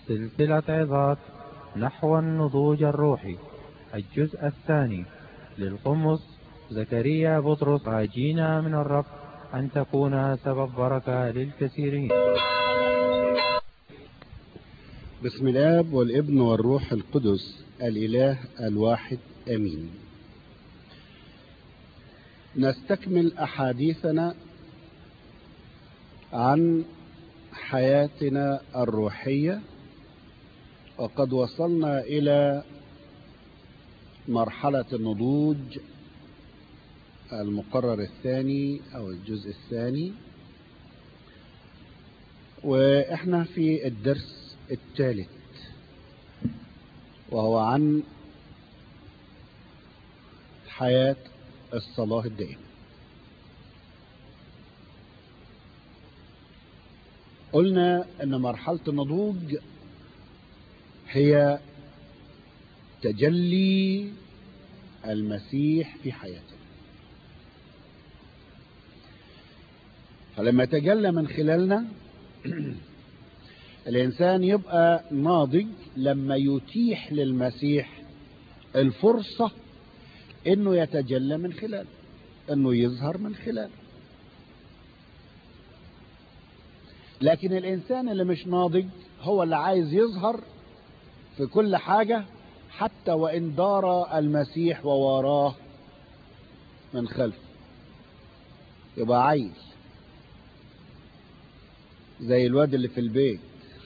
سلسلة عظات نحو النضوج الروحي الجزء الثاني للقمص زكريا بطرس راجينا من الرب أن تكون سبب بركة للكثيرين بسم الاب والابن والروح القدس الاله الواحد امين نستكمل احاديثنا عن حياتنا الروحيه وقد وصلنا الى مرحله النضوج المقرر الثاني او الجزء الثاني واحنا في الدرس الثالث وهو عن حياة الصلاة الدائمة قلنا ان مرحلة النضوج هي تجلي المسيح في حياتنا فلما يتجلى من خلالنا الإنسان يبقى ناضج لما يتيح للمسيح الفرصة إنه يتجلى من خلاله إنه يظهر من خلاله لكن الإنسان اللي مش ناضج هو اللي عايز يظهر في كل حاجة حتى وإن دار المسيح ووراه من خلفه يبقى عيل زي الواد اللي في البيت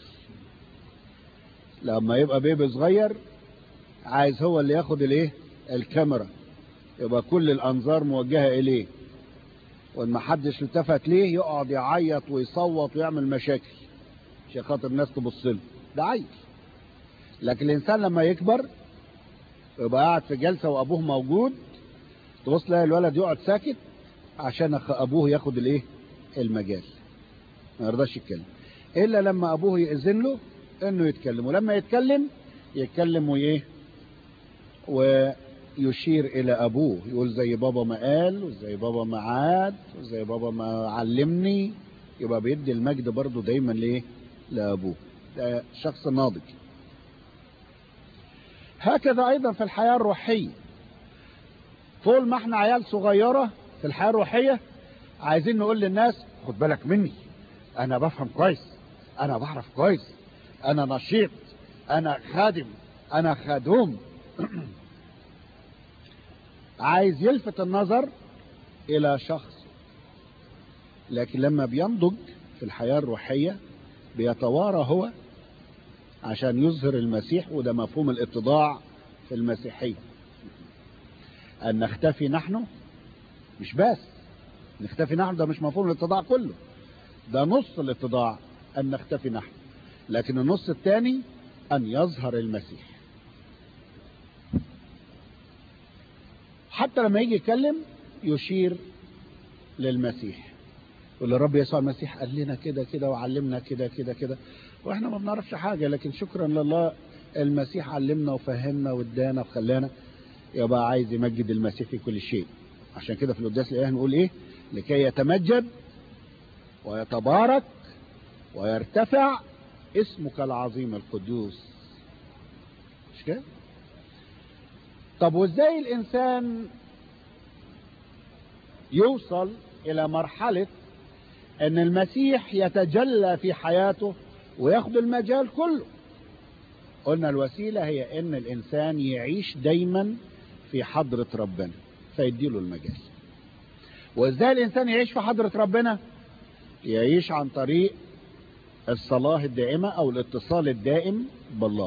لما يبقى بيبي صغير عايز هو اللي ياخد الايه الكاميرا يبقى كل الانظار موجهه اليه وان ما حدش التفت ليه يقعد يعيط ويصوت ويعمل مشاكل عشان خاطر الناس تبص له ده عيل لكن الانسان لما يكبر يبقى قاعد في جلسه وابوه موجود تبص تلاقي الولد يقعد ساكت عشان ابوه ياخد الايه المجال ما يرضاش يتكلم الا لما ابوه يأذن له انه يتكلم ولما يتكلم يتكلم وايه ويشير الى ابوه يقول زي بابا ما قال وزي بابا ما عاد وزي بابا ما علمني يبقى بيدي المجد برضه دايما ليه لابوه ده شخص ناضج هكذا ايضا في الحياه الروحيه طول ما احنا عيال صغيره في الحياه الروحيه عايزين نقول للناس خد بالك مني انا بفهم كويس انا بعرف كويس انا نشيط انا خادم انا خادوم عايز يلفت النظر الى شخص لكن لما بينضج في الحياة الروحية بيتوارى هو عشان يظهر المسيح وده مفهوم الاتضاع في المسيحية ان نختفي نحن مش بس نختفي نحن ده مش مفهوم الاتضاع كله ده نص الاتضاع ان نختفي نحن لكن النص الثاني ان يظهر المسيح حتى لما يجي يتكلم يشير للمسيح يقول الرب يسوع المسيح قال لنا كده كده وعلمنا كده كده كده واحنا ما بنعرفش حاجة لكن شكرا لله المسيح علمنا وفهمنا وادانا وخلانا يبقى عايز يمجد المسيح في كل شيء عشان كده في القداس الاله نقول ايه لكي يتمجد ويتبارك ويرتفع اسمك العظيم القدوس مش كده طب وازاي الانسان يوصل الى مرحلة ان المسيح يتجلى في حياته وياخد المجال كله قلنا الوسيلة هي ان الانسان يعيش دايما في حضرة ربنا فيديله المجال وازاي الانسان يعيش في حضرة ربنا يعيش عن طريق الصلاة الدائمة او الاتصال الدائم بالله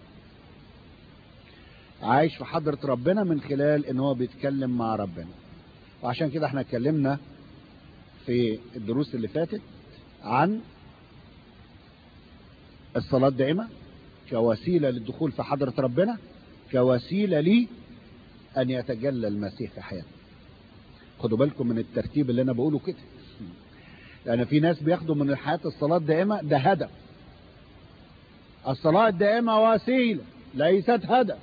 عايش في حضرة ربنا من خلال ان هو بيتكلم مع ربنا وعشان كده احنا اتكلمنا في الدروس اللي فاتت عن الصلاة الدائمة كوسيلة للدخول في حضرة ربنا كوسيلة لي ان يتجلى المسيح في حياتنا خدوا بالكم من الترتيب اللي انا بقوله كده لان في ناس بياخدوا من الحياة الصلاة الدائمة ده هدف الصلاة الدائمة وسيلة ليست هدف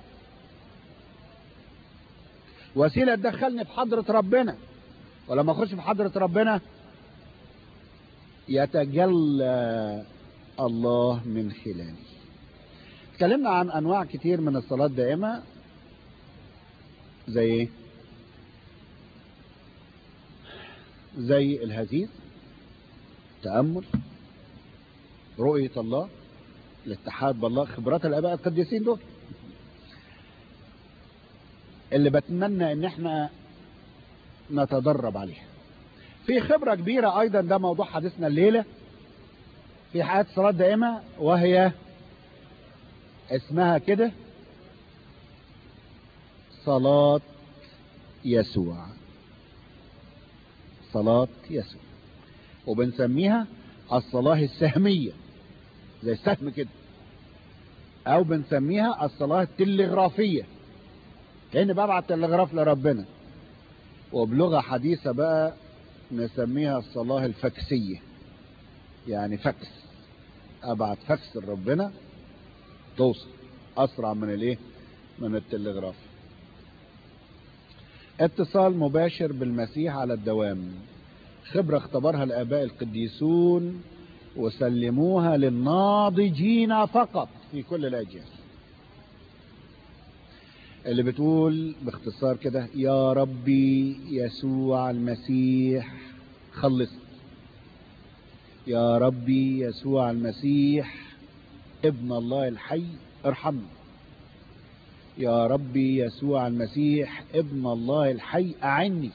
وسيلة تدخلني في حضرة ربنا ولما اخش في حضرة ربنا يتجلى الله من خلالي اتكلمنا عن انواع كتير من الصلاة الدائمة زي ايه زي الهزيز تأمل رؤية الله الاتحاد بالله خبرات الاباء القديسين دول اللي بتمنى ان احنا نتدرب عليها في خبرة كبيرة ايضا ده موضوع حديثنا الليلة في حياة الصلاة الدائمة وهي اسمها كده صلاة يسوع صلاة يسوع وبنسميها الصلاة السهمية زي السهم كده او بنسميها الصلاة التلغرافية كأني ببعت تلغراف لربنا وبلغة حديثة بقى نسميها الصلاة الفكسية يعني فكس ابعت فكس لربنا توصل اسرع من الايه من التلغراف اتصال مباشر بالمسيح على الدوام خبرة اختبرها الاباء القديسون وسلموها للناضجين فقط في كل الاجيال اللي بتقول باختصار كده يا ربي يسوع المسيح خلصني يا ربي يسوع المسيح ابن الله الحي ارحمني يا ربي يسوع المسيح ابن الله الحي اعني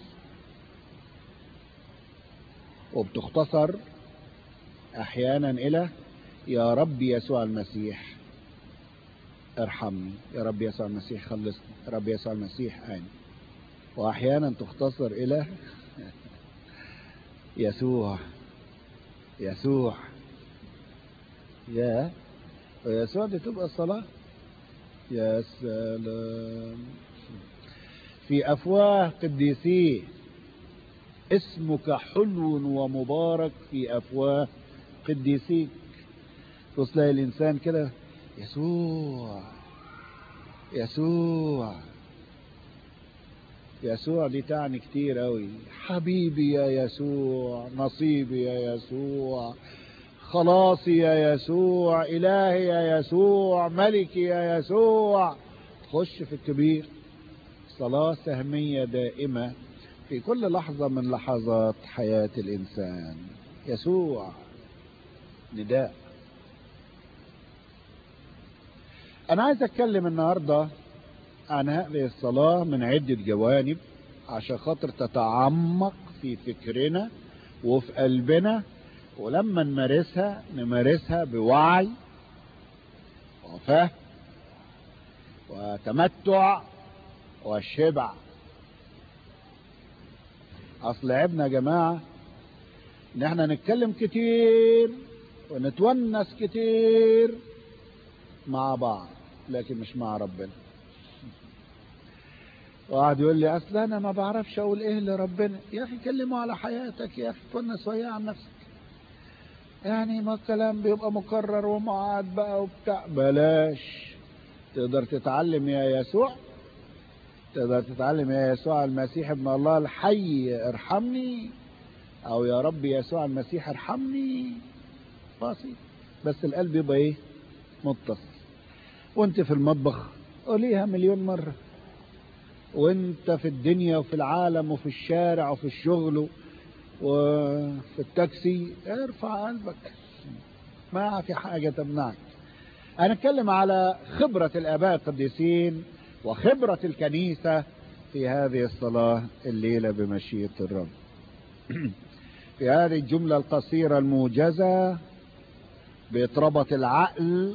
وبتختصر احيانا الى يا ربي يسوع المسيح ارحمني يا رب يسوع المسيح خلصني يا رب يسوع المسيح اعني واحيانا تختصر الى يسوع يسوع يا ويسوع دي تبقى الصلاة يا سلام في أفواه قديسيه اسمك حلو ومبارك في أفواه قديسيك تلاقي الإنسان كده يسوع يسوع يسوع دي تعني كتير قوي حبيبي يا يسوع نصيبي يا يسوع خلاصي يا يسوع إلهي يا يسوع ملكي يا يسوع خش في الكبير صلاة سهمية دائمة في كل لحظة من لحظات حياة الإنسان يسوع نداء أنا عايز أتكلم النهاردة عن هذه الصلاة من عدة جوانب عشان خاطر تتعمق في فكرنا وفي قلبنا ولما نمارسها نمارسها بوعي وفهم وتمتع والشبع اصل عيبنا يا جماعة ان احنا نتكلم كتير ونتونس كتير مع بعض لكن مش مع ربنا وقعد يقول لي اصل انا ما بعرفش اقول ايه لربنا يا اخي كلمه على حياتك يا اخي تونس وياه عن نفسك يعني ما الكلام بيبقى مكرر ومعاد بقى وبتاع بلاش تقدر تتعلم يا يسوع تقدر تتعلم يا يسوع المسيح ابن الله الحي ارحمني او يا رب يسوع المسيح ارحمني بسيط بس القلب يبقى ايه متصل وانت في المطبخ قوليها مليون مرة وانت في الدنيا وفي العالم وفي الشارع وفي الشغل وفي التاكسي ارفع قلبك ما في حاجة تمنعك هنتكلم على خبرة الآباء القديسين وخبرة الكنيسة في هذه الصلاة الليلة بمشيئة الرب في هذه الجملة القصيرة الموجزة بيتربط العقل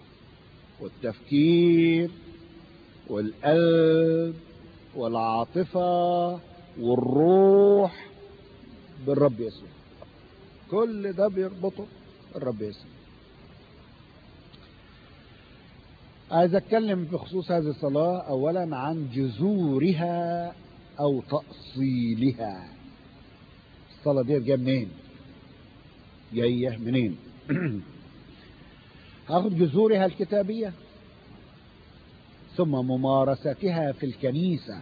والتفكير والقلب والعاطفة والروح بالرب يسوع كل ده بيربطه الرب يسوع عايز اتكلم بخصوص هذه الصلاة اولا عن جذورها او تأصيلها الصلاة دي جاية منين جاية منين هاخد جذورها الكتابية ثم ممارستها في الكنيسة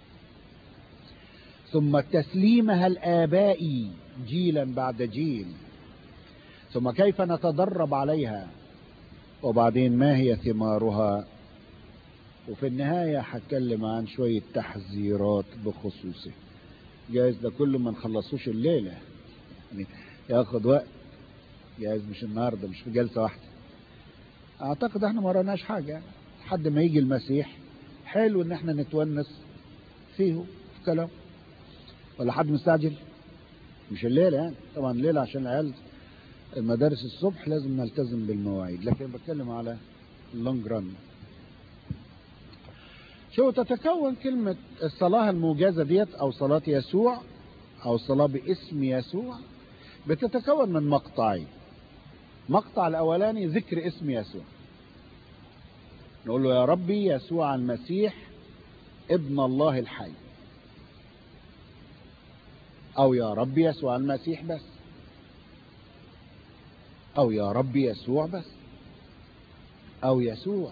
ثم تسليمها الآبائي جيلا بعد جيل ثم كيف نتدرب عليها وبعدين ما هي ثمارها وفي النهاية هتكلم عن شوية تحذيرات بخصوصه جايز ده كله ما نخلصوش الليلة يعني ياخد وقت جايز مش النهاردة مش في جلسة واحدة اعتقد احنا ما وراناش حاجة يعني لحد ما يجي المسيح حلو ان احنا نتونس فيه في كلام ولا حد مستعجل مش الليلة يعني طبعا الليلة عشان العيال المدارس الصبح لازم نلتزم بالمواعيد لكن بتكلم على اللونج ران شو تتكون كلمة الصلاة الموجزة ديت أو صلاة يسوع أو الصلاة باسم يسوع بتتكون من مقطعين مقطع الأولاني ذكر اسم يسوع نقول له يا ربي يسوع المسيح ابن الله الحي أو يا ربي يسوع المسيح بس أو يا ربي يسوع بس أو يسوع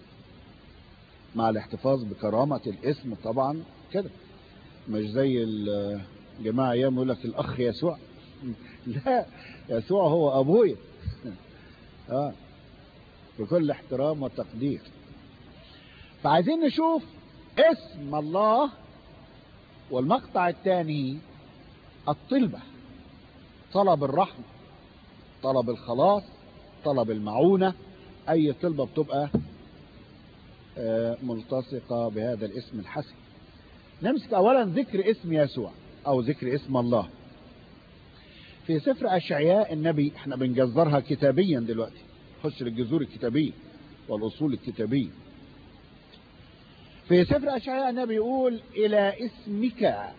مع الاحتفاظ بكرامة الاسم طبعا كده مش زي الجماعة ايام يقول لك الاخ يسوع لا يسوع هو ابويا اه بكل احترام وتقدير فعايزين نشوف اسم الله والمقطع الثاني الطلبة طلب الرحمة طلب الخلاص طلب المعونة اي طلبة بتبقى ملتصقة بهذا الاسم الحسن نمسك اولا ذكر اسم يسوع او ذكر اسم الله في سفر اشعياء النبي احنا بنجزرها كتابيا دلوقتي خش للجذور الكتابية والاصول الكتابية في سفر اشعياء النبي يقول الى اسمك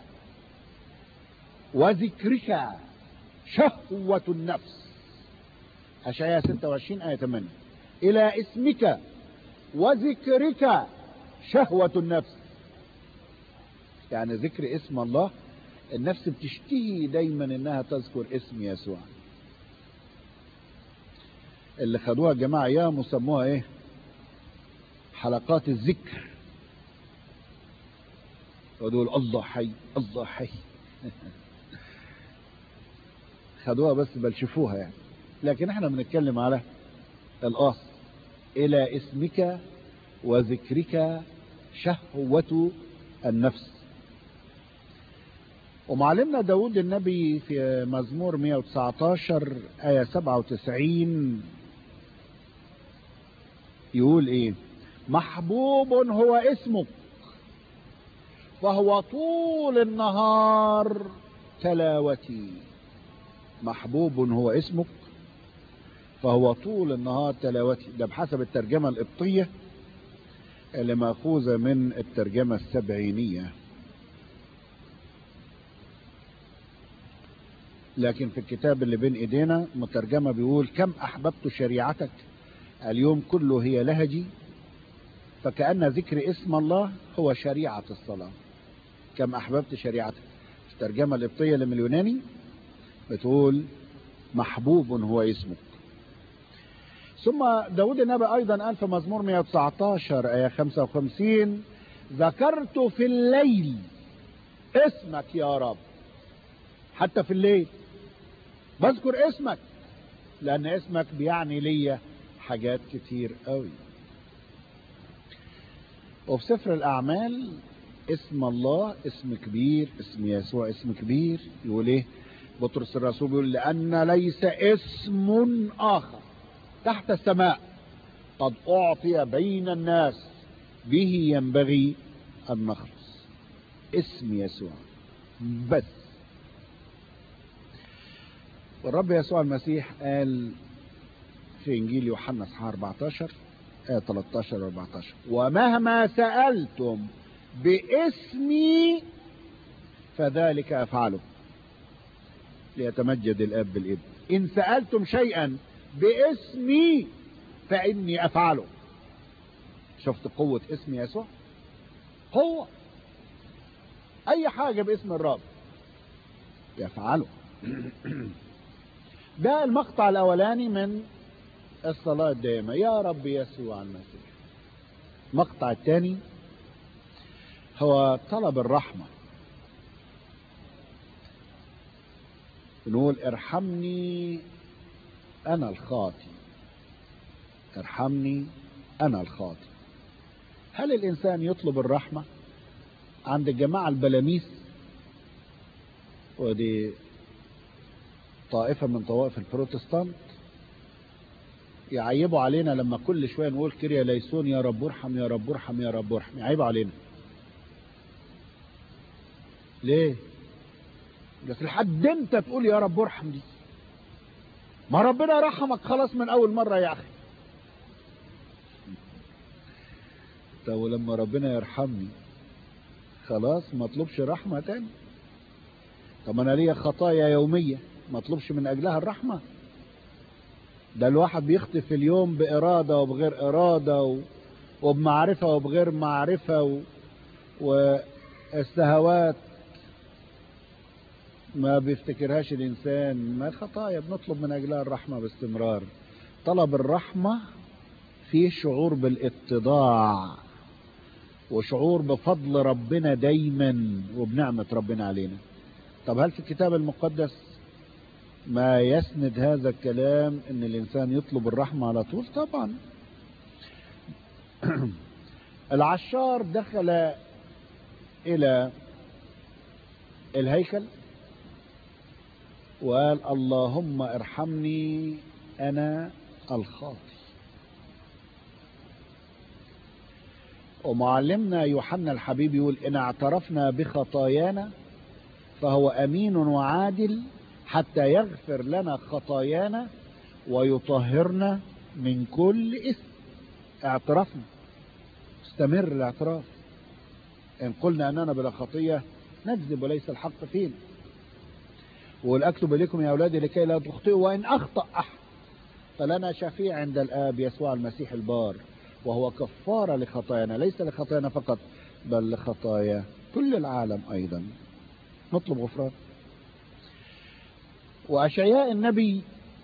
وذكرك شهوة النفس اشعياء 26 آية 8 الى اسمك وذكرك شهوة النفس يعني ذكر اسم الله النفس بتشتهي دايما انها تذكر اسم يسوع اللي خدوها الجماعة ايام وسموها ايه حلقات الذكر ودول الله حي الله حي خدوها بس بلشفوها يعني لكن احنا بنتكلم على الاصل الى اسمك وذكرك شهوة النفس ومعلمنا داود النبي في مزمور 119 آية 97 يقول ايه محبوب هو اسمك فهو طول النهار تلاوتي محبوب هو اسمك فهو طول النهار تلاوتي ده بحسب الترجمة القبطية اللي مأخوذة من الترجمة السبعينية لكن في الكتاب اللي بين ايدينا مترجمة بيقول كم احببت شريعتك اليوم كله هي لهجي فكأن ذكر اسم الله هو شريعة الصلاة كم احببت شريعتك الترجمة القبطية اللي من اليوناني بتقول محبوب هو اسمك ثم داود النبي ايضا قال في مزمور 119 ايه 55 ذكرت في الليل اسمك يا رب حتى في الليل بذكر اسمك لان اسمك بيعني ليا حاجات كتير قوي وفي سفر الاعمال اسم الله اسم كبير اسم يسوع اسم كبير يقول ايه بطرس الرسول بيقول لان ليس اسم اخر تحت السماء قد اعطي بين الناس به ينبغي ان نخلص اسم يسوع بس والرب يسوع المسيح قال في انجيل يوحنا اصحاح 14 ايه 13 و 14 ومهما سالتم باسمي فذلك افعله ليتمجد الاب بالابن ان سالتم شيئا باسمي فاني افعله شفت قوه اسم يسوع قوه اي حاجه باسم الرب يفعله ده المقطع الاولاني من الصلاة الدائمة يا رب يسوع المسيح المقطع الثاني هو طلب الرحمة نقول ارحمني انا الخاطي ارحمني أنا الخاطئ هل الإنسان يطلب الرحمة عند الجماعة البلاميس ودي طائفة من طوائف البروتستانت يعيبوا علينا لما كل شوية نقول كريا ليسون يا رب ارحم يا رب ارحم يا رب ارحم يعيبوا علينا ليه بس لحد امتى تقول يا رب ارحم دي ما ربنا رحمك خلاص من اول مرة يا اخي طب ولما ربنا يرحمني خلاص ما اطلبش رحمة تاني طب انا ليا خطايا يومية ما اطلبش من اجلها الرحمة ده الواحد بيخطي في اليوم بإرادة وبغير إرادة و... وبمعرفة وبغير معرفة و... والسهوات ما بيفتكرهاش الإنسان ما الخطايا بنطلب من أجلها الرحمة باستمرار طلب الرحمة فيه شعور بالاتضاع وشعور بفضل ربنا دايما وبنعمة ربنا علينا طب هل في الكتاب المقدس ما يسند هذا الكلام ان الانسان يطلب الرحمة على طول طبعا العشار دخل الى الهيكل وقال اللهم ارحمني انا الخاطي ومعلمنا يوحنا الحبيب يقول ان اعترفنا بخطايانا فهو امين وعادل حتى يغفر لنا خطايانا ويطهرنا من كل اسم اعترفنا استمر الاعتراف ان قلنا اننا بلا خطيه نكذب وليس الحق فينا والاكتب اليكم يا اولادي لكي لا تخطئوا وان اخطا احد فلنا شفيع عند الاب يسوع المسيح البار وهو كفاره لخطايانا ليس لخطايانا فقط بل لخطايا كل العالم ايضا نطلب غفران وأشعياء النبي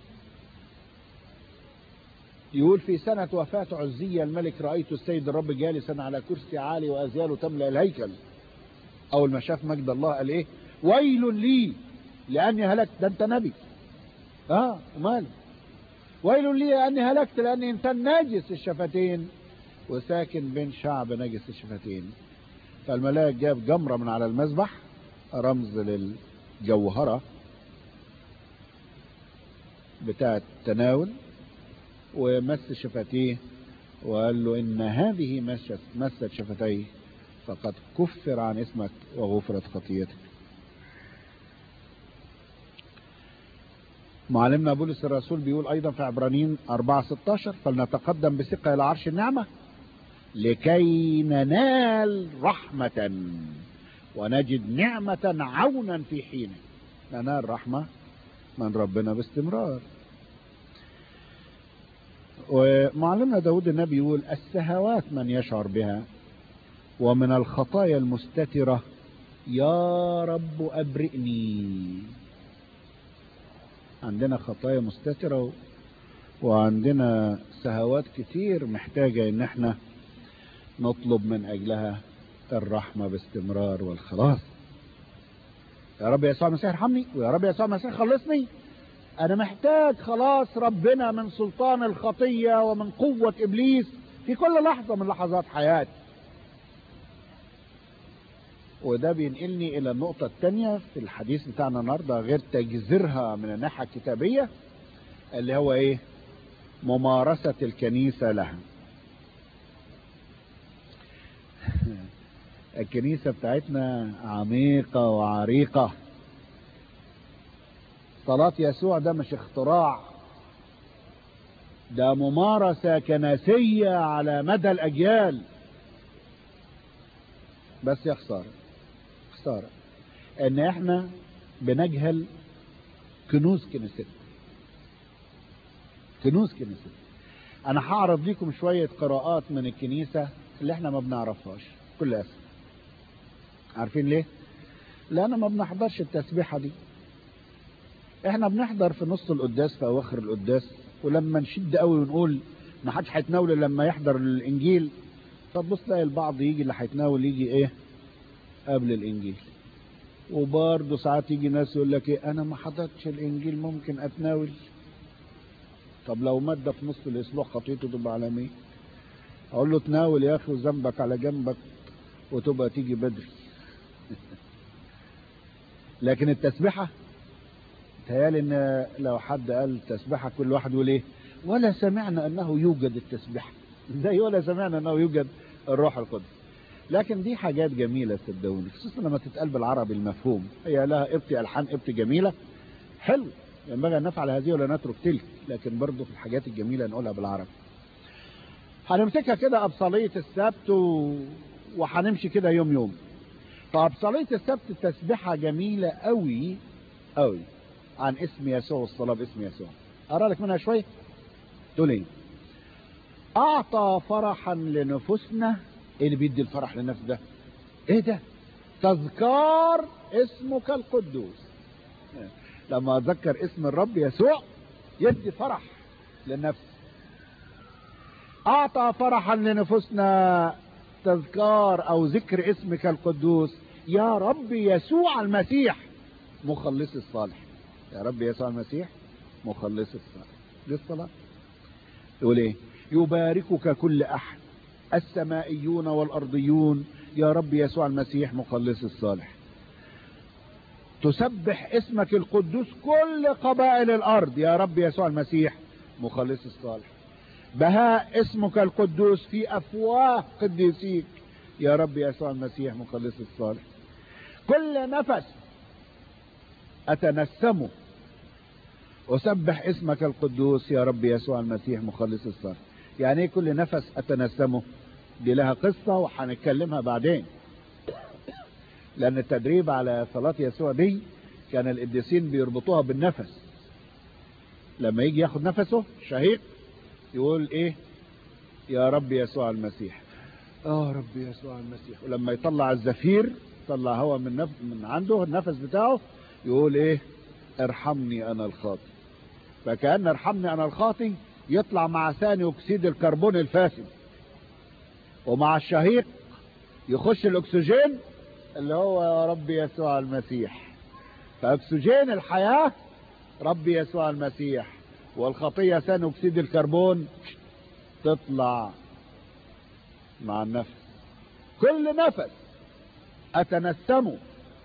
يقول في سنة وفاة عزية الملك رأيت السيد الرب جالسا على كرسي عالي وأزياله تملأ الهيكل أول ما شاف مجد الله قال إيه ويل لي لأني هلكت ده أنت نبي آه ومال ويل لي لأني هلكت لأني إنسان ناجس الشفتين وساكن بين شعب نجس الشفتين فالملاك جاب جمرة من على المذبح رمز للجوهرة بتاع التناول ومس شفتيه وقال له ان هذه مست, مست شفتيه فقد كفر عن اسمك وغفرت خطيتك معلمنا بولس الرسول بيقول ايضا في عبرانيين 4 16 فلنتقدم بثقه الى عرش النعمه لكي ننال رحمه ونجد نعمه عونا في حينه ننال رحمه من ربنا باستمرار ومعلمنا داود النبي يقول السهوات من يشعر بها ومن الخطايا المستترة يا رب أبرئني عندنا خطايا مستترة وعندنا سهوات كتير محتاجة ان احنا نطلب من اجلها الرحمة باستمرار والخلاص يا رب يسوع المسيح ارحمني ويا رب يسوع المسيح خلصني انا محتاج خلاص ربنا من سلطان الخطية ومن قوة ابليس في كل لحظة من لحظات حياتي وده بينقلني الى النقطة الثانية في الحديث بتاعنا النهاردة غير تجذرها من الناحية الكتابية اللي هو ايه ممارسة الكنيسة لها الكنيسة بتاعتنا عميقة وعريقة صلاة يسوع ده مش اختراع ده ممارسة كنسية على مدى الأجيال بس يا خسارة خسارة ان احنا بنجهل كنوز كنيستنا كنوز كنيستنا انا هعرض لكم شوية قراءات من الكنيسة اللي احنا ما بنعرفهاش كل اسف عارفين ليه لان ما بنحضرش التسبيحة دي احنا بنحضر في نص القداس في اواخر القداس ولما نشد قوي ونقول ما حدش هيتناول لما يحضر الانجيل فتبص تلاقي البعض يجي اللي هيتناول يجي ايه قبل الانجيل وبرضه ساعات يجي ناس يقول لك ايه انا ما حضرتش الانجيل ممكن اتناول طب لو مادة في نص الاسبوع خطيته تبقى على مين اقول له تناول يا اخي وذنبك على جنبك وتبقى تيجي بدري لكن التسبيحة تهيالي ان لو حد قال تسبيحة كل واحد يقول ايه ولا سمعنا انه يوجد التسبيحة زي ولا سمعنا انه يوجد الروح القدس لكن دي حاجات جميلة صدقوني خصوصا لما تتقال بالعربي المفهوم هي لها ابتي الحان ابتي جميلة حلو ينبغي ان نفعل هذه ولا نترك تلك لكن برضه في الحاجات الجميلة نقولها بالعربي هنمسكها كده أبصالية السبت و... وهنمشي كده يوم يوم فأبصالية السبت تسبحة جميلة قوي قوي عن اسم يسوع والصلاة باسم يسوع أرى لك منها شوية تقول ايه أعطى فرحا لنفوسنا ايه اللي بيدي الفرح للنفس ده ايه ده تذكار اسمك القدوس لما أتذكر اسم الرب يسوع يدي فرح للنفس أعطى فرحا لنفوسنا تذكار أو ذكر اسمك القدوس يا رب يسوع المسيح مخلص الصالح يا رب يسوع المسيح مخلص الصالح دي الصلاة يقول ايه يباركك كل أحد السمائيون والأرضيون يا رب يسوع المسيح مخلص الصالح تسبح اسمك القدوس كل قبائل الأرض يا رب يسوع المسيح مخلص الصالح بهاء اسمك القدوس في أفواه قديسيك يا رب يسوع المسيح مخلص الصالح كل نفس أتنسمه أسبح اسمك القدوس يا رب يسوع المسيح مخلص الصالح يعني ايه كل نفس أتنسمه دي لها قصة وهنتكلمها بعدين لأن التدريب على صلاة يسوع دي كان القديسين بيربطوها بالنفس لما يجي ياخد نفسه شهيق يقول ايه يا رب يسوع المسيح اه رب يسوع المسيح ولما يطلع الزفير يطلع هوا من نف... من عنده النفس بتاعه يقول ايه ارحمني انا الخاطي فكأن ارحمني انا الخاطي يطلع مع ثاني اكسيد الكربون الفاسد ومع الشهيق يخش الاكسجين اللي هو يا رب يسوع المسيح فاكسجين الحياة رب يسوع المسيح والخطية ثاني اكسيد الكربون تطلع مع النفس كل نفس اتنسمه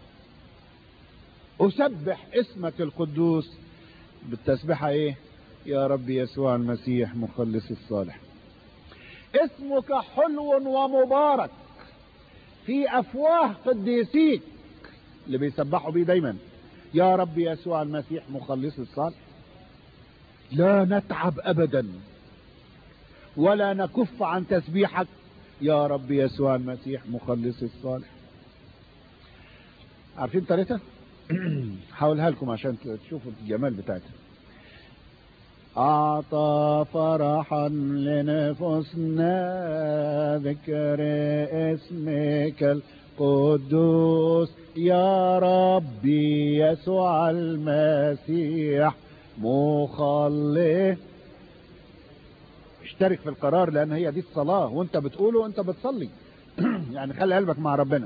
اسبح اسمك القدوس بالتسبيحة ايه يا رب يسوع المسيح مخلص الصالح اسمك حلو ومبارك في افواه قديسيك اللي بيسبحوا بيه دايما يا رب يسوع المسيح مخلص الصالح لا نتعب ابدا ولا نكف عن تسبيحك يا رب يسوع المسيح مخلص الصالح عارفين طريقتها حاولها لكم عشان تشوفوا الجمال بتاعتها أعطى فرحا لنفوسنا ذكر اسمك القدوس يا ربي يسوع المسيح مخلص اشترك في القرار لان هي دي الصلاة وانت بتقوله وانت بتصلي يعني خلي قلبك مع ربنا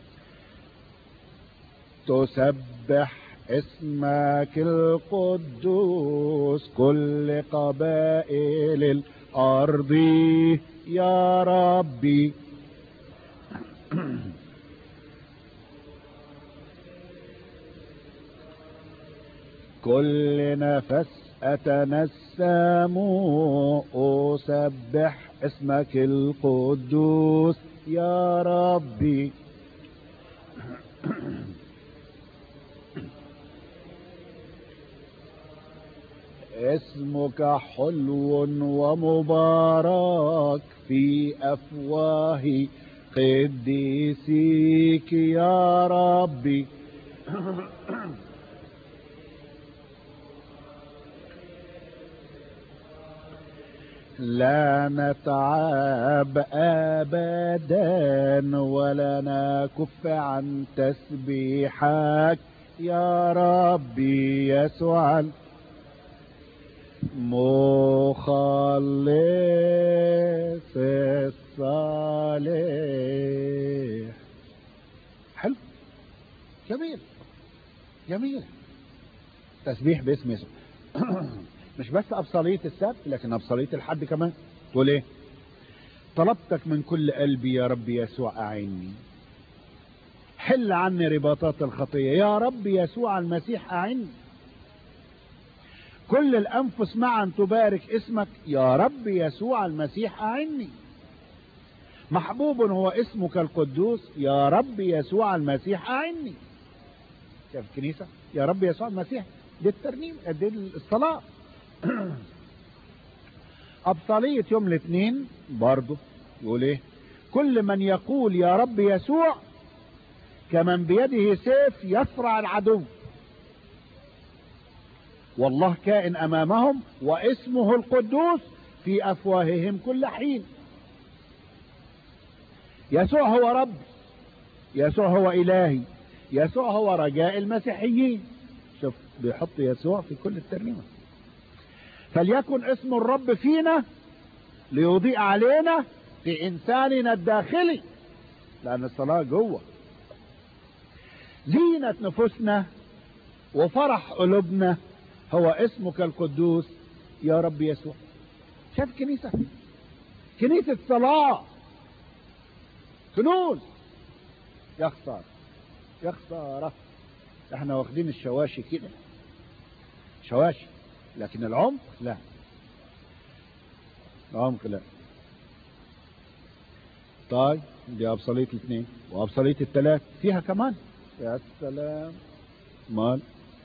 تسبح اسمك القدوس كل قبائل الارض يا ربي كل نفس أتنسم أسبح اسمك القدوس يا ربي اسمك حلو ومبارك في أفواه قديسيك يا ربي لا نتعب ابدا ولا نكف عن تسبيحك يا ربي يسوع مخلص الصالح حلو جميل جميل تسبيح باسم يسوع مش مش بس أبصالية السبت لكن أبصالية الحد كمان تقول ايه طلبتك من كل قلبي يا رب يسوع أعني حل عني رباطات الخطية يا رب يسوع المسيح أعني كل الأنفس معا تبارك اسمك يا رب يسوع المسيح أعني محبوب هو اسمك القدوس يا رب يسوع المسيح أعني شايف الكنيسة يا رب يسوع المسيح دي الترنيم دي الصلاة أبطالية يوم الاثنين برضه يقول ايه كل من يقول يا رب يسوع كمن بيده سيف يفرع العدو والله كائن امامهم واسمه القدوس في افواههم كل حين يسوع هو رب يسوع هو الهي يسوع هو رجاء المسيحيين شوف بيحط يسوع في كل الترنيمه فليكن اسم الرب فينا ليضيء علينا في انساننا الداخلي لان الصلاه جوه زينة نفوسنا وفرح قلوبنا هو اسمك القدوس يا رب يسوع شايف كنيسة كنيسة صلاة كنوز يا خسارة يا خسارة احنا واخدين الشواشي كده شواشي لكن العمق لا العمق لا طيب دي أبصالية الاثنين وأبصالية الثلاث فيها كمان يا سلام مال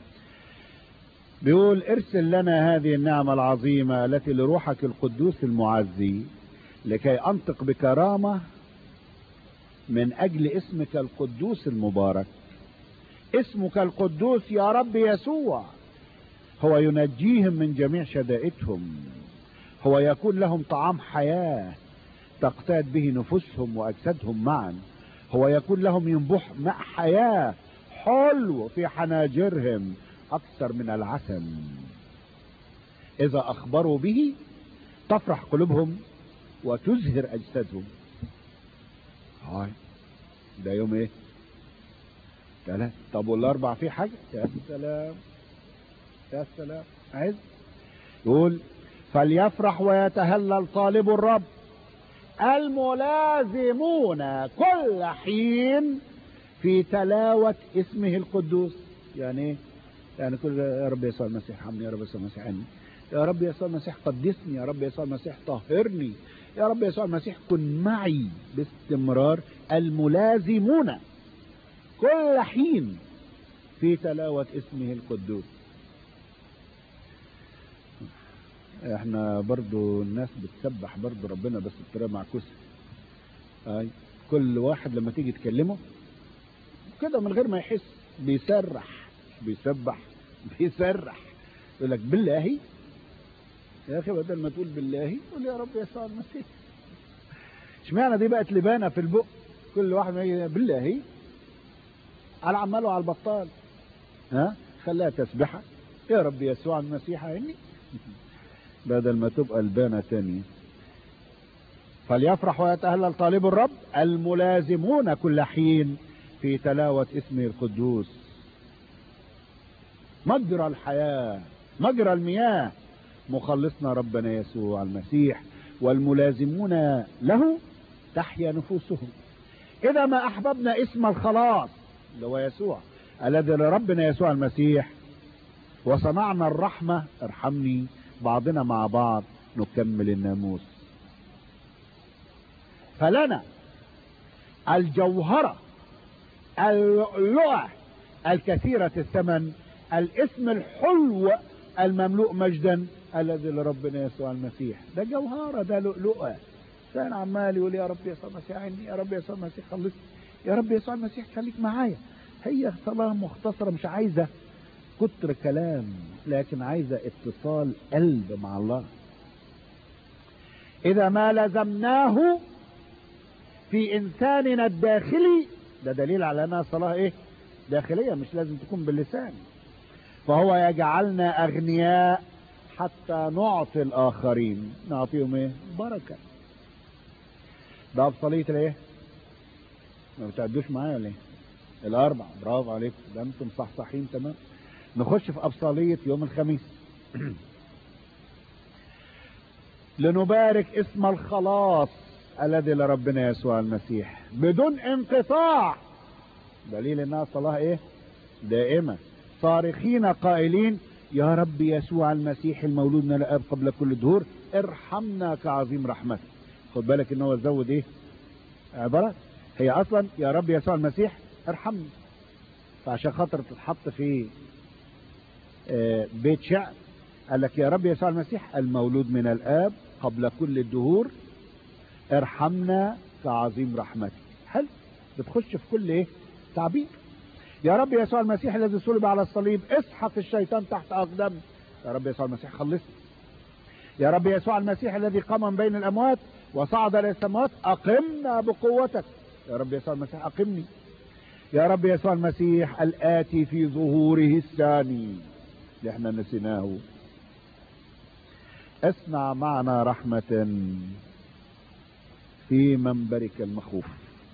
بيقول ارسل لنا هذه النعمة العظيمة التي لروحك القدوس المعزي لكي أنطق بكرامة من أجل اسمك القدوس المبارك اسمك القدوس يا رب يسوع هو ينجيهم من جميع شدائدهم هو يكون لهم طعام حياة تقتاد به نفوسهم وأجسادهم معا هو يكون لهم ينبح ماء حياة حلو في حناجرهم أكثر من العسل إذا أخبروا به تفرح قلوبهم وتزهر أجسادهم هاي ده يوم ايه ثلاث طب والاربع فيه حاجة يا سلام يا سلام عايز يقول فليفرح ويتهلل طالب الرب الملازمون كل حين في تلاوة اسمه القدوس يعني ايه يعني كل يا رب يسوع المسيح حمني يا رب يسوع المسيح عني يا رب يسوع المسيح قدسني يا رب يسوع المسيح طهرني يا رب يسوع المسيح كن معي باستمرار الملازمون كل حين في تلاوة اسمه القدوس احنا برضو الناس بتسبح برضو ربنا بس بطريقه معكوسه اي كل واحد لما تيجي تكلمه كده من غير ما يحس بيسرح بيسبح بيسرح يقول لك بالله يا اخي بدل ما تقول بالله قول يا رب يسوع المسيح اشمعنى دي بقت لبانه في البق كل واحد ما يجي بالله على عماله على البطال ها خليها تسبحه يا رب يسوع المسيح اني بدل ما تبقى البانة تانية فليفرح ويتهلل طالب الرب الملازمون كل حين في تلاوة اسمه القدوس مجرى الحياة مجرى المياه مخلصنا ربنا يسوع المسيح والملازمون له تحيا نفوسهم إذا ما أحببنا اسم الخلاص اللي هو يسوع الذي لربنا يسوع المسيح وصنعنا الرحمة ارحمني بعضنا مع بعض نكمل الناموس فلنا الجوهرة اللؤلؤة الكثيرة الثمن الاسم الحلو المملوء مجدا الذي لربنا يسوع المسيح ده جوهرة ده لؤلؤة كان عمال يقول يا رب يسوع المسيح عني يا رب يسوع المسيح خلصني يا رب يسوع المسيح خليك معايا هي صلاة مختصرة مش عايزة كتر كلام لكن عايزة اتصال قلب مع الله إذا ما لزمناه في إنساننا الداخلي ده دليل على أنها صلاة إيه داخلية مش لازم تكون باللسان فهو يجعلنا أغنياء حتى نعطي الآخرين نعطيهم إيه بركة ده بصلية الإيه ما بتعدوش معايا ولا إيه الأربع برافو عليكم، ده أنتم صحصحين تمام نخش في أبصالية يوم الخميس لنبارك اسم الخلاص الذي لربنا يسوع المسيح بدون انقطاع دليل انها صلاة ايه دائمة صارخين قائلين يا رب يسوع المسيح المولود من الاب قبل كل الدهور ارحمنا كعظيم رحمتك خد بالك ان هو زود ايه عبارة هي اصلا يا رب يسوع المسيح ارحمني فعشان خاطر تتحط في آه، بيت شعر قال لك يا رب يسوع المسيح المولود من الاب قبل كل الدهور ارحمنا كعظيم رحمتك حلو بتخش في كل ايه تعبير يا رب يسوع المسيح الذي صلب على الصليب اسحق الشيطان تحت اقدامي يا رب يسوع المسيح خلصني يا رب يسوع المسيح الذي قام من بين الاموات وصعد الى السماوات اقمنا بقوتك يا رب يسوع المسيح اقمني يا رب يسوع المسيح الاتي في ظهوره الثاني اللي احنا نسيناه اصنع معنا رحمة في منبرك المخوف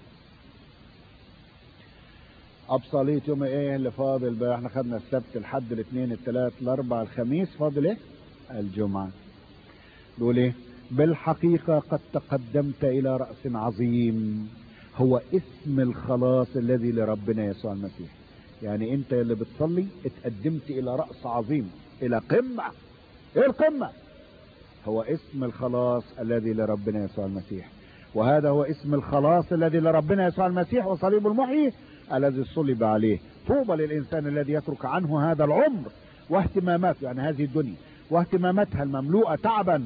ابصاليت يوم ايه اللي فاضل بقى احنا خدنا السبت الحد الاثنين الثلاث الاربع الخميس فاضل ايه الجمعة بيقول ايه بالحقيقة قد تقدمت الى رأس عظيم هو اسم الخلاص الذي لربنا يسوع المسيح يعني انت اللي بتصلي اتقدمت الى رأس عظيم الى قمة ايه القمة هو اسم الخلاص الذي لربنا يسوع المسيح وهذا هو اسم الخلاص الذي لربنا يسوع المسيح وصليب المحيي الذي صلب عليه طوبى للإنسان الذي يترك عنه هذا العمر واهتماماته يعني هذه الدنيا واهتماماتها المملوءة تعبا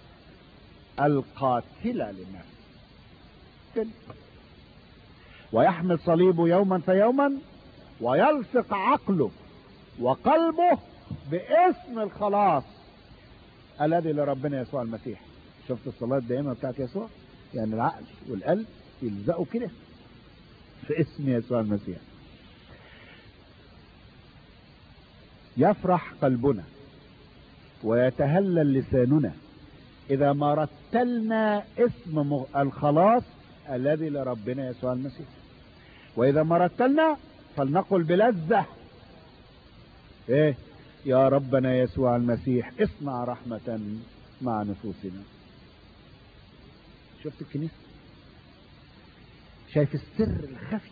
القاتلة للنفس ويحمل صليبه يوما فيوما ويلصق عقله وقلبه باسم الخلاص الذي لربنا يسوع المسيح شفت الصلاة الدائمة بتاعت يسوع يعني العقل والقلب يلزقوا كده في اسم يسوع المسيح يفرح قلبنا ويتهلل لساننا اذا ما رتلنا اسم الخلاص الذي لربنا يسوع المسيح واذا ما رتلنا فلنقل بلذة ايه يا ربنا يسوع المسيح اصنع رحمة مع نفوسنا شفت الكنيسة شايف السر الخفي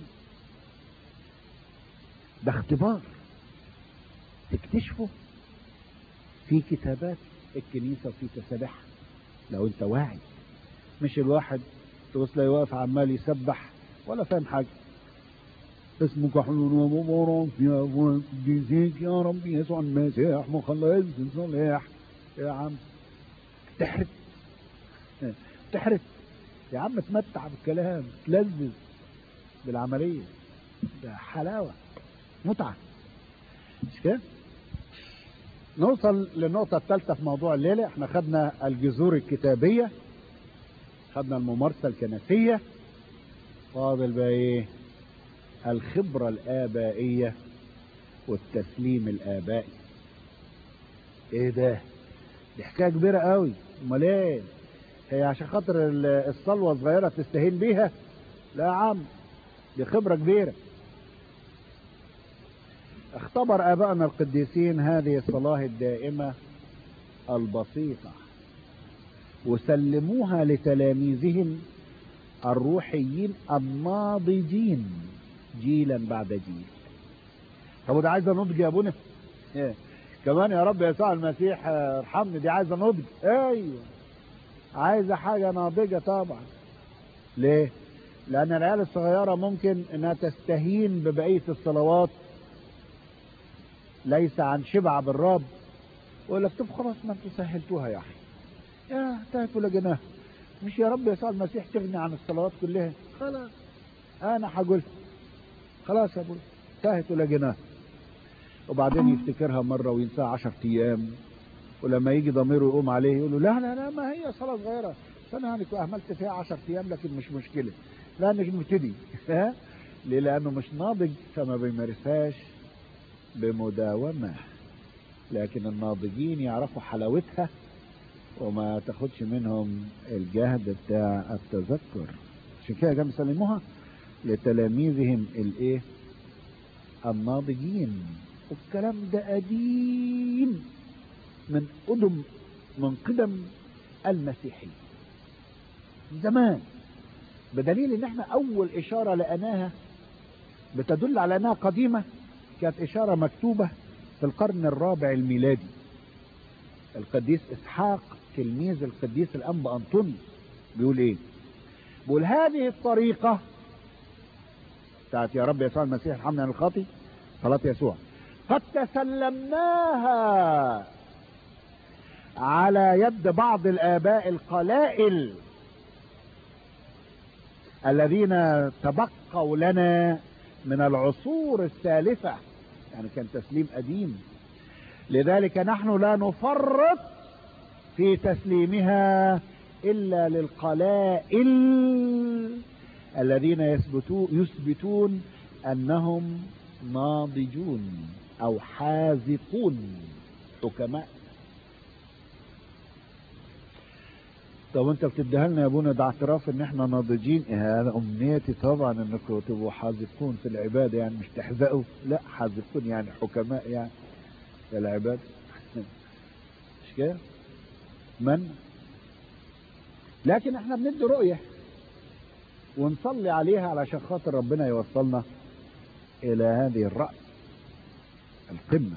ده اختبار تكتشفه في كتابات الكنيسة وفي تسابيحها لو انت واعي مش الواحد تبص لا واقف عمال يسبح ولا فاهم حاجة اسمك حلول ومبارك يا ابو جزيك يا رب يسوع المسيح مخلص صالح يا عم تحرق تحرق يا عم تمتع بالكلام تلذذ بالعملية ده حلاوة متعة مش كده نوصل للنقطة الثالثة في موضوع الليلة احنا خدنا الجذور الكتابية خدنا الممارسة الكنسية فاضل بقى ايه الخبرة الآبائية والتسليم الآبائي ايه ده دي حكاية كبيرة قوي امال ايه هي عشان خاطر الصلوة صغيرة تستهين بيها لا يا عم دي خبرة كبيرة اختبر ابائنا القديسين هذه الصلاة الدائمة البسيطة وسلموها لتلاميذهم الروحيين الناضجين جيلا بعد جيل طب وده عايزه نضج يا ابونا إيه. كمان يا رب يسوع المسيح ارحمني دي عايزه نضج ايوه عايزه حاجه ناضجه طبعا ليه لان العيال الصغيره ممكن انها تستهين ببقيه الصلوات ليس عن شبع بالرب ويقول لك طب خلاص ما انتوا سهلتوها يا اخي يا انتهت لجناها مش يا رب يسوع المسيح تغني عن الصلوات كلها خلاص انا هقول خلاص يا ابوي انتهت لجناها وبعدين يفتكرها مره وينساها 10 ايام ولما يجي ضميره يقوم عليه يقول له لا لا لا ما هي صلاه صغيره انا يعني اهملت فيها 10 ايام لكن مش مشكله لانك مبتدي ها ليه لانه مش ناضج فما بيمارسهاش بمداومه لكن الناضجين يعرفوا حلاوتها وما تاخدش منهم الجهد بتاع التذكر عشان كده كانوا بيسلموها لتلاميذهم الايه الناضجين والكلام ده قديم من قدم من قدم المسيحية زمان بدليل ان احنا اول اشارة لقناها بتدل على انها قديمة كانت اشارة مكتوبة في القرن الرابع الميلادي القديس اسحاق تلميذ القديس الانبا انطونيوس بيقول ايه بيقول هذه الطريقة بتاعت يا رب يسوع المسيح ارحمنا عن الخاطي صلاة يسوع قد تسلمناها على يد بعض الآباء القلائل الذين تبقوا لنا من العصور السالفة يعني كان تسليم قديم لذلك نحن لا نفرط في تسليمها إلا للقلائل الذين يثبتون, يثبتون أنهم ناضجون أو حاذقون حكماء طب انت بتديها لنا يا ابونا ده اعتراف ان احنا ناضجين إيه هذا امنيتي طبعا انكم تبقوا حاذقون في العباده يعني مش تحذقوا لا حاذقون يعني حكماء يعني في العباده مش كده من لكن احنا بندي رؤيه ونصلي عليها علشان خاطر ربنا يوصلنا الى هذه الرأس القمة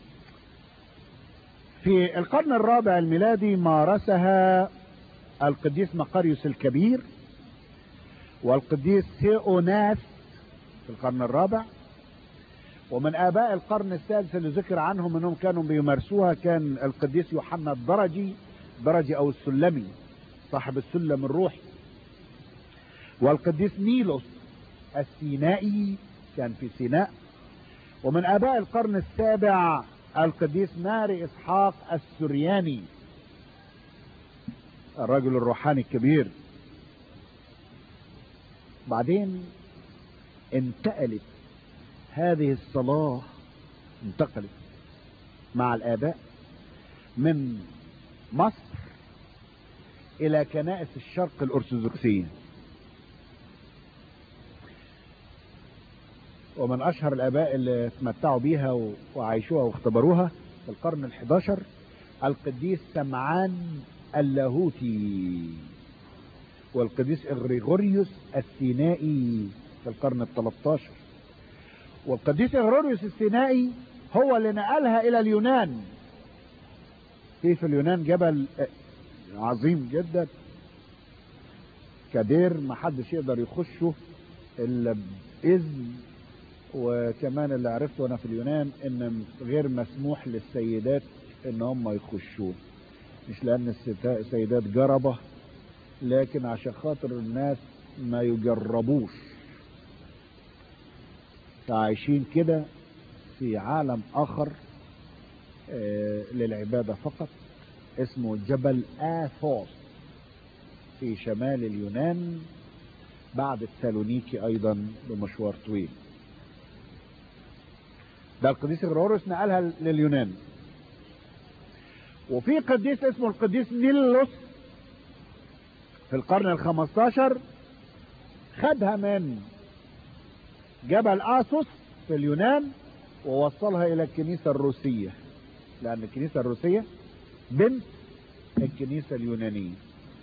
في القرن الرابع الميلادي مارسها القديس مقاريوس الكبير والقديس ثيوناس في القرن الرابع ومن آباء القرن الثالث اللي ذكر عنهم أنهم كانوا بيمارسوها كان القديس يوحنا الدرجي درجي أو السلمي صاحب السلم الروحي والقديس نيلوس السينائي كان في سيناء ومن آباء القرن السابع القديس ماري إسحاق السرياني الرجل الروحاني الكبير بعدين انتقلت هذه الصلاة انتقلت مع الآباء من مصر إلى كنائس الشرق الأرثوذكسية ومن أشهر الآباء اللي تمتعوا بيها وعايشوها واختبروها في القرن الحداشر القديس سمعان اللاهوتي والقديس إغريغوريوس السينائي في القرن الثلاثاشر والقديس إغريغوريوس السينائي هو اللي نقلها إلى اليونان في في اليونان جبل عظيم جدا كبير ما حدش يقدر يخشه الا باذن وكمان اللي عرفته انا في اليونان ان غير مسموح للسيدات ان هم يخشوه مش لان السيدات جربة لكن عشان خاطر الناس ما يجربوش فعايشين كده في عالم اخر آه للعبادة فقط اسمه جبل آثوس في شمال اليونان بعد السالونيكي ايضا بمشوار طويل ده القديس غرورس نقلها لليونان وفي قديس اسمه القديس نيلوس في القرن الخمستاشر خدها من جبل آسوس في اليونان ووصلها الى الكنيسة الروسية لان الكنيسة الروسية بنت الكنيسة اليونانية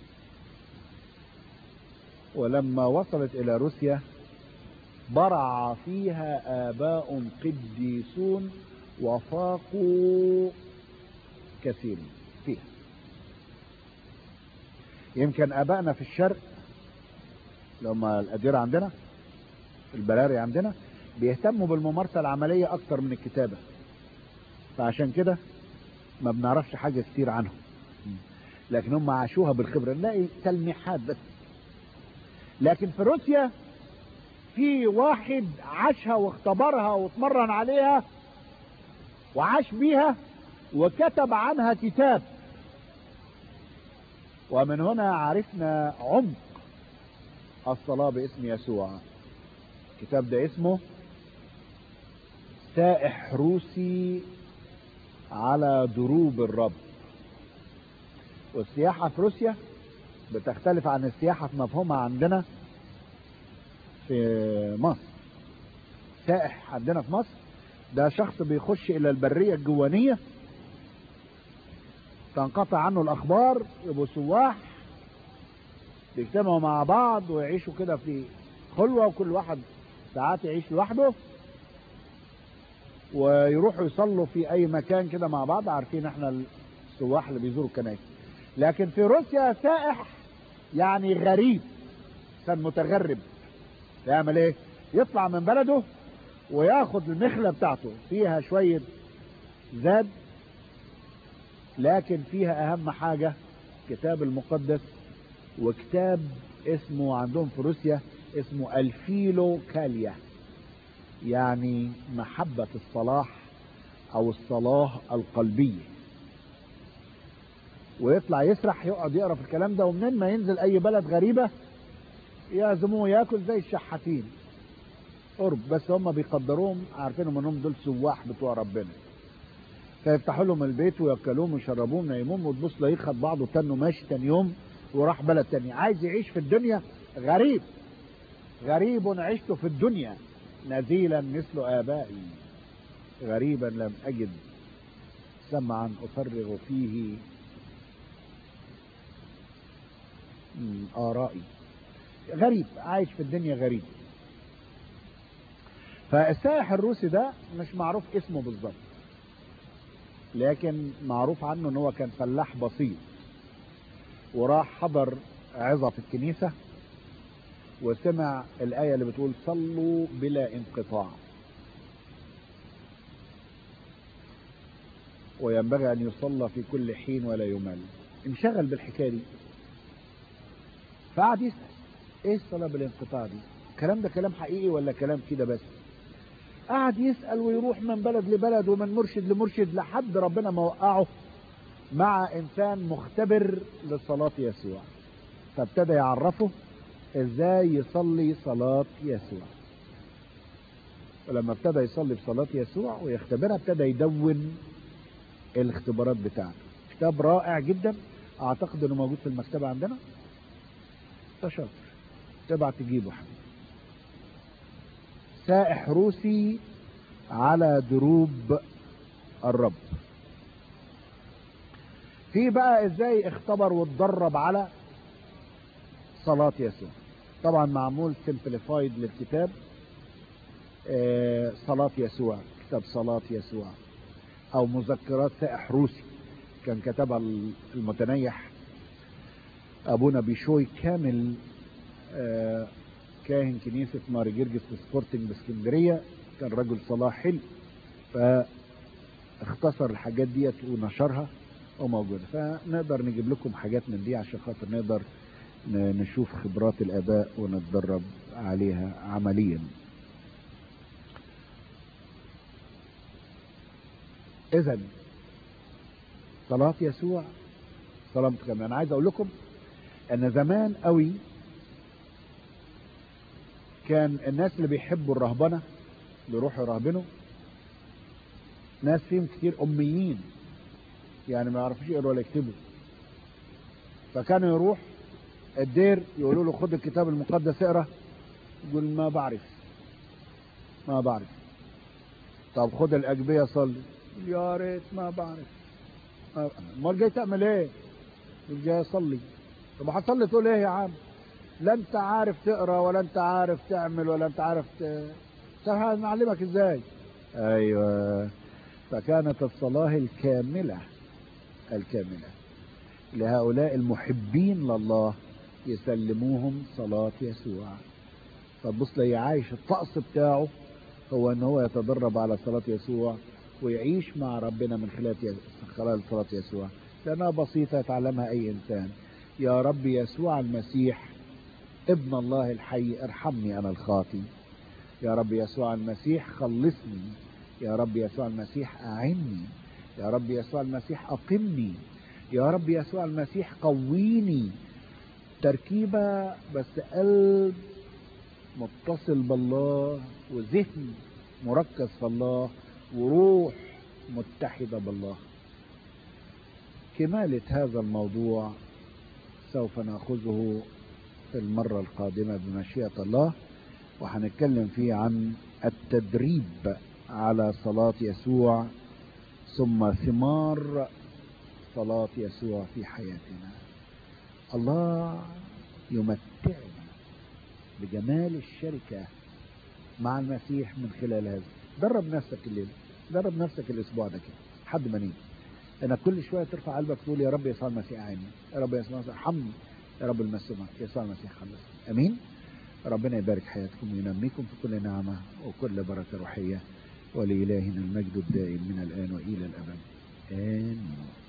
ولما وصلت الى روسيا برع فيها آباء قديسون وفاقوا كثير فيها يمكن آبائنا في الشرق لما الأديرة عندنا البراري عندنا بيهتموا بالممارسة العملية أكتر من الكتابة فعشان كده ما بنعرفش حاجة كتير عنهم لكن هم عاشوها بالخبرة نلاقي تلميحات بس لكن في روسيا في واحد عاشها واختبرها واتمرن عليها وعاش بيها وكتب عنها كتاب ومن هنا عرفنا عمق الصلاة باسم يسوع الكتاب ده اسمه سائح روسي على دروب الرب والسياحة في روسيا بتختلف عن السياحة في مفهومها عندنا في مصر سائح عندنا في مصر ده شخص بيخش الى البرية الجوانية تنقطع عنه الأخبار يبقوا سواح بيجتمعوا مع بعض ويعيشوا كده في خلوة وكل واحد ساعات يعيش لوحده ويروحوا يصلوا في أي مكان كده مع بعض عارفين احنا السواح اللي بيزوروا الكنائس لكن في روسيا سائح يعني غريب كان متغرب يعمل ايه يطلع من بلده وياخد المخلة بتاعته فيها شوية زاد لكن فيها اهم حاجة كتاب المقدس وكتاب اسمه عندهم في روسيا اسمه الفيلو كاليا يعني محبة الصلاح او الصلاة القلبية ويطلع يسرح يقعد يقرا في الكلام ده ومنين ما ينزل اي بلد غريبة يعزموه ياكل زي الشحاتين قرب بس هم بيقدروهم عارفينهم انهم دول سواح بتوع ربنا فيفتحوا لهم البيت وياكلوهم ويشربوهم وينيموهم وتبص تلاقيه خد بعضه تنه ماشي تاني يوم وراح بلد تاني عايز يعيش في الدنيا غريب غريب عشت في الدنيا نزيلا مثل آبائي غريبا لم أجد سمعا أفرغ فيه آرائي غريب عايش في الدنيا غريب فالسائح الروسي ده مش معروف اسمه بالظبط لكن معروف عنه ان هو كان فلاح بسيط وراح حضر عظة في الكنيسة وسمع الآية اللي بتقول صلوا بلا انقطاع وينبغي أن يصلى في كل حين ولا يمل انشغل بالحكاية دي فقعد يسأل ايه الصلاة بالانقطاع دي الكلام ده كلام حقيقي ولا كلام كده بس قعد يسأل ويروح من بلد لبلد ومن مرشد لمرشد لحد ربنا ما وقعه مع انسان مختبر لصلاة يسوع فابتدى يعرفه ازاي يصلي صلاة يسوع ولما ابتدى يصلي بصلاة يسوع ويختبرها ابتدى يدون الاختبارات بتاعته كتاب رائع جدا اعتقد انه موجود في المكتبة عندنا تشاطر تبع تجيبه حبيبي سائح روسي على دروب الرب في بقى ازاي اختبر واتدرب على صلاة يسوع طبعا معمول سمبليفايد للكتاب آه صلاة يسوع كتاب صلاة يسوع او مذكرات سائح روسي كان كتبها المتنيح ابونا بيشوي كامل آه كاهن كنيسة ماري جرجس في سبورتنج باسكندرية كان رجل صلاة حلو فاختصر الحاجات ديت ونشرها وموجودة فنقدر نجيب لكم حاجات من دي عشان خاطر نقدر نشوف خبرات الآباء ونتدرب عليها عمليا إذا صلاة يسوع صلاة متكاملة أنا عايز أقول لكم أن زمان قوي كان الناس اللي بيحبوا الرهبنة بيروحوا يرهبنوا ناس فيهم كتير أميين يعني ما يعرفوش يقروا ولا يكتبوا فكانوا يروح الدير يقولوا له خد الكتاب المقدس اقرا يقول ما بعرف ما بعرف طب خد الأجبية صلي يا ريت ما بعرف امال جاي تعمل ايه؟ يقول جاي اصلي طب هتصلي تقول ايه يا عم؟ لا انت عارف تقرا ولا انت عارف تعمل ولا انت عارف ت... نعلمك ازاي ايوه فكانت الصلاة الكاملة الكاملة لهؤلاء المحبين لله يسلموهم صلاة يسوع فتبص لي عايش الطقس بتاعه هو ان هو يتدرب على صلاة يسوع ويعيش مع ربنا من خلال خلال صلاة يسوع لانها بسيطة يتعلمها اي انسان يا رب يسوع المسيح ابن الله الحي ارحمني انا الخاطي يا رب يسوع المسيح خلصني يا رب يسوع المسيح اعني يا رب يسوع المسيح اقمني يا رب يسوع المسيح قويني تركيبة بس قلب متصل بالله وذهن مركز في الله وروح متحدة بالله كمالة هذا الموضوع سوف نأخذه في المرة القادمة بمشيئة الله وهنتكلم فيه عن التدريب على صلاة يسوع ثم ثمار صلاة يسوع في حياتنا الله يمتعنا بجمال الشركة مع المسيح من خلال هذا درب نفسك الليل درب نفسك الاسبوع ده كده لحد ما نيجي انك كل شويه ترفع قلبك تقول يا رب يسوع المسيح عيني يا رب يسوع المسيح ارحمني يا رب المسيح يسوع المسيح خلص امين ربنا يبارك حياتكم وينميكم في كل نعمه وكل بركه روحيه ولإلهنا المجد الدائم من الآن وإلى الأبد آمين